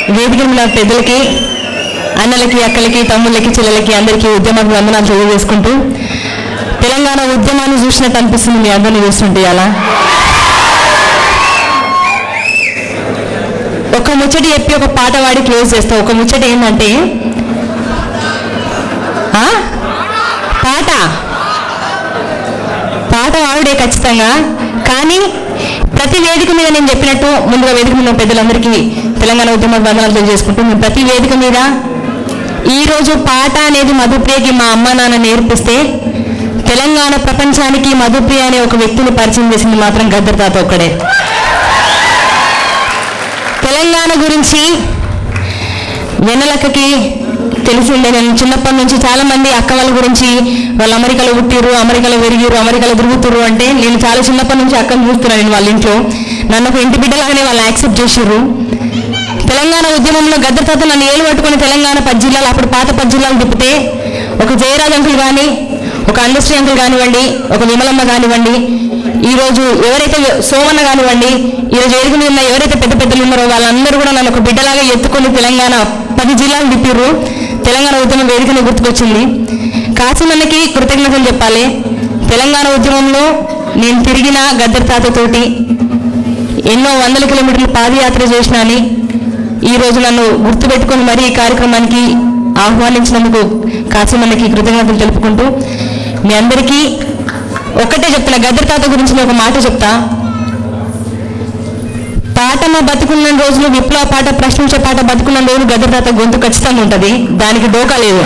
వేదిక మీద పెద్దలకి అన్నలకి అక్కలకి తమ్ముళ్ళకి చెల్లెలకి అందరికీ ఉద్యమ వందనాలు తెలియజేసుకుంటూ తెలంగాణ ఉద్యమాన్ని చూసినట్టు అనిపిస్తుంది మీ అందరిని చూస్తుంటే అలా ఒక ముచ్చటి చెప్పి ఒక పాట పాడి క్లోజ్ చేస్తా ఒక ముచ్చట ఏంటంటే ఆ? పాట పాట ఆవిడే ఖచ్చితంగా కానీ ప్రతి వేదిక మీద నేను చెప్పినట్టు ముందుగా వేదిక మీద ఉన్న పెద్దలందరికీ తెలంగాణ ఉద్యమ వందనాలు తెలియజేసుకుంటూ మేము ప్రతి వేదిక మీద ఈరోజు పాట అనేది మధుప్రియకి మా అమ్మ నాన్న నేర్పిస్తే తెలంగాణ ప్రపంచానికి మధుప్రియ అనే ఒక వ్యక్తిని పరిచయం చేసింది మాత్రం గద్దర్ తాత ఒక్కడే తెలంగాణ గురించి వెన్నలక్కకి తెలిసిందే నేను చిన్నప్పటి నుంచి చాలా మంది అక్క వాళ్ళ గురించి వాళ్ళు అమెరికాలో పుట్టిరు అమెరికాలో పెరిగిరు అమెరికాలో తిరుగుతురు అంటే నేను చాలా చిన్నప్పటి నుంచి అక్కను చూస్తున్నాను నేను వాళ్ళ ఇంట్లో నన్ను ఒక ఇంటి బిడ్డలాగానే వాళ్ళు యాక్సెప్ట్ చేసిర్రు తెలంగాణ ఉద్యమంలో గద్దర్ తాత నన్ను ఏలు పట్టుకొని తెలంగాణ పది జిల్లాలు అప్పుడు పాత పది జిల్లాలు తిప్పితే ఒక జయరాజ్ అంకుల్ కానీ ఒక అండస్ట్రీ అంకుల్ కానివ్వండి ఒక విమలమ్మ కానివ్వండి ఈరోజు ఎవరైతే సోమన్న కానివ్వండి ఈరోజు వేదిక మీద ఉన్న ఎవరైతే పెద్ద పెద్దలు ఉన్నారో వాళ్ళందరూ కూడా నన్ను ఒక బిడ్డలాగా ఎత్తుకొని తెలంగాణ పది జిల్లాలు తిప్పిర్రు తెలంగాణ ఉద్యమం వేదికని గుర్తుకొచ్చింది కాసిమన్నకి కృతజ్ఞతలు చెప్పాలి తెలంగాణ ఉద్యమంలో నేను తిరిగిన గద్దర్ తాతతోటి ఎన్నో వందల కిలోమీటర్లు పాదయాత్ర చేసినా అని ఈ రోజు నన్ను గుర్తుపెట్టుకొని మరీ ఈ కార్యక్రమానికి ఆహ్వానించినందుకు కాసిమన్నకి కృతజ్ఞతలు తెలుపుకుంటూ మీ అందరికీ ఒక్కటే చెప్తున్నా గద్దర్ తాత గురించి నేను ఒక మాట చెప్తా పాటమ బతుకున్న రోజులు విప్లవ పాట ప్రశ్నించే పాట బతుకున్న రోజులు గద్దర్ తాత గొంతు ఖచ్చితంగా ఉంటుంది దానికి డోకా లేదు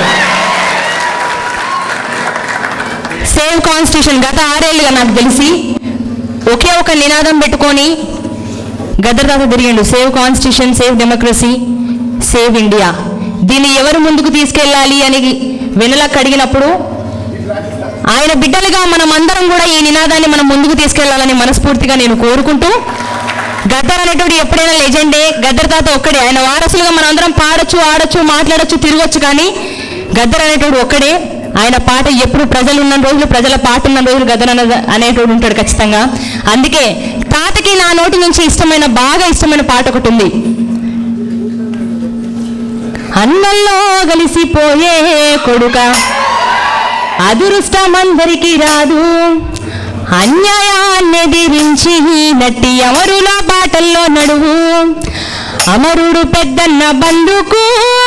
సేవ్ కాన్స్టిట్యూషన్ గత ఆరేళ్లుగా నాకు తెలిసి ఒకే ఒక నినాదం పెట్టుకొని గద్దర్ తాత తిరిగిండు save constitution save democracy save India దీన్ని ఎవరు ముందుకు తీసుకెళ్ళాలి అని వెనులకు అడిగినప్పుడు ఆయన బిడ్డలుగా మనం అందరం కూడా ఈ నినాదాన్ని మనం ముందుకు తీసుకెళ్లాలని మనస్ఫూర్తిగా నేను కోరుకుంటూ గద్దర్ అనేటువంటి ఎప్పుడైనా లెజెండే గద్దర్ తాత ఒక్కడే ఆయన వారసులుగా మనం అందరం పాడొచ్చు ఆడొచ్చు మాట్లాడొచ్చు తిరగొచ్చు కానీ గద్దర్ అనేటువంటి ఒక్కడే ఆయన పాట ఎప్పుడు ప్రజలు ఉన్న రోజులు ప్రజల పాట ఉన్న రోజులు గద్దర్ అనే అనేటోడు ఉంటాడు ఖచ్చితంగా అందుకే తాతకి నా నోటి నుంచి ఇష్టమైన బాగా ఇష్టమైన పాట ఒకటి ఉంది అన్నల్లో కలిసిపోయే కొడుక అదృష్టమందరికి రాదు అన్యాయాన్నెదిరించి నట్టి అమరుల బాటల్లో నడువు అమరుడు పెద్దన్న బందుకు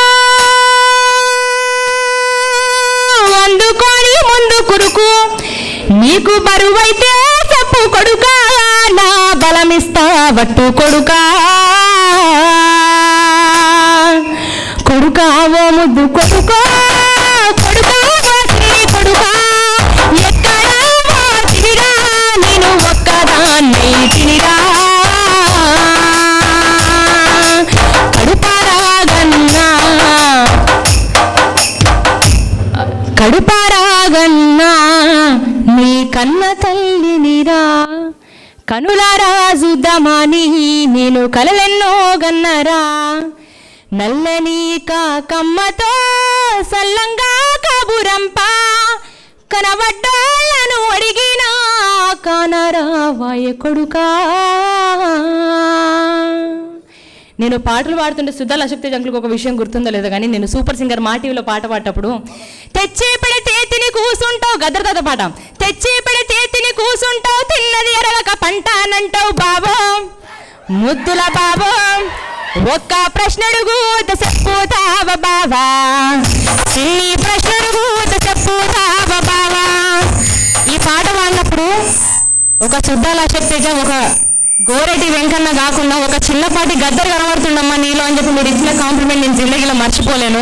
అందుకొని ముందు కురుకు నీకు బరువైతే చెప్పు కొడుకా నా బలమిస్తా వట్టు కొడుకా కొడుకా ఓ ముద్దు కొడుకో కొడుకా వాటి కొడుకా ఎక్కడ తిరిగా నేను ఒక్కదాన్ని తిరిగా కడుపారాగన్నా కడుపారాగన్నా నీ కన్న తల్లినిరా కనులారా చూద్దామని నేను కలలెన్నో గన్నరా నల్లని కాకమ్మతో సల్లంగా కబురంప కనబడ్డాలను అడిగినా కానరా వాయ కొడుకా నేను పాటలు పాడుతుంటే సుధాల అశక్తి జంకులకు ఒక విషయం గుర్తుందో లేదో కానీ నేను సూపర్ సింగర్ మా టీవీలో పాట పాడేటప్పుడు తెచ్చి పెడితే తిని కూసుంటావు గద్రతాత పాట తెచ్చి పెడితే తిని కూసుంటావు తిన్నది ఎరగక పంట అనంటావు బాబో ముద్దుల బాబో ఒక్క ప్రశ్నడుగు చెప్పుతావ బావా చిన్ని ప్రశ్నడుగు చెప్పుతావ బావా ఈ పాట పాడినప్పుడు ఒక శుద్ధాల శక్తిగా ఒక గోరెటి వెంకన్న కాకుండా ఒక చిన్నపాటి గద్దరు కనబడుతుండమ్మా నీలో అని చెప్పి మీరు ఇచ్చిన కాంప్లిమెంట్ నేను జిందగీలో మర్చిపోలేను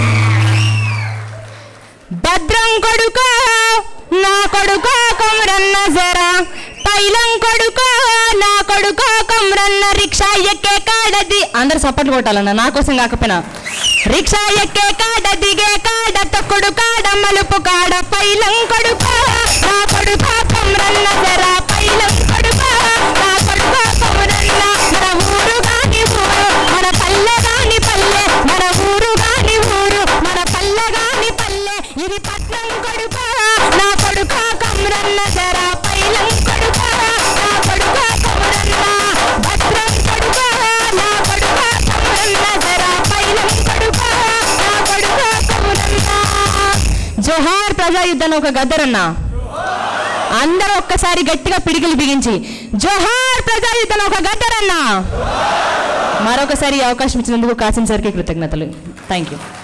భద్రం కొడుకో నా కొడుకో కమరన్న జరా పైలం కొడుకో నా కొడుకో కమరన్న రిక్షా ఎక్కే కాడది అందరు సప్పట్లు కొట్టాలన్న నా కోసం కాకపోయినా రిక్షా ఎక్కే కాడ దిగే కాడ తొక్కుడు కాడ మలుపు కాడ పైలం కొడుకో నా కొడుకో కమరన్న జరా పైలం కొడుకో నా కొడుకో కమరన్న మన ఊరు గాని ఊరు మన పల్లె గాని పల్లె మన ఊరు గాని ఊరు మన పల్లె గాని పల్లె ఇది పట్నం కొడుక నా కొడుక కమరన్న జరా పైలం కొడుక నా కొడుక కమరన్న భద్రం కొడుక నా కొడుక కమరన్న జరా ప్రజాయుద్ధ నౌక గద్దరన్న అందరూ ఒక్కసారి గట్టిగా పిడికిలు బిగించి జోహార్ ప్రజాయుద్ధ నౌక గద్దరన్న మరొకసారి ఈ అవకాశం ఇచ్చినందుకు కాసిం సార్కి కృతజ్ఞతలు థ్యాంక్ యూ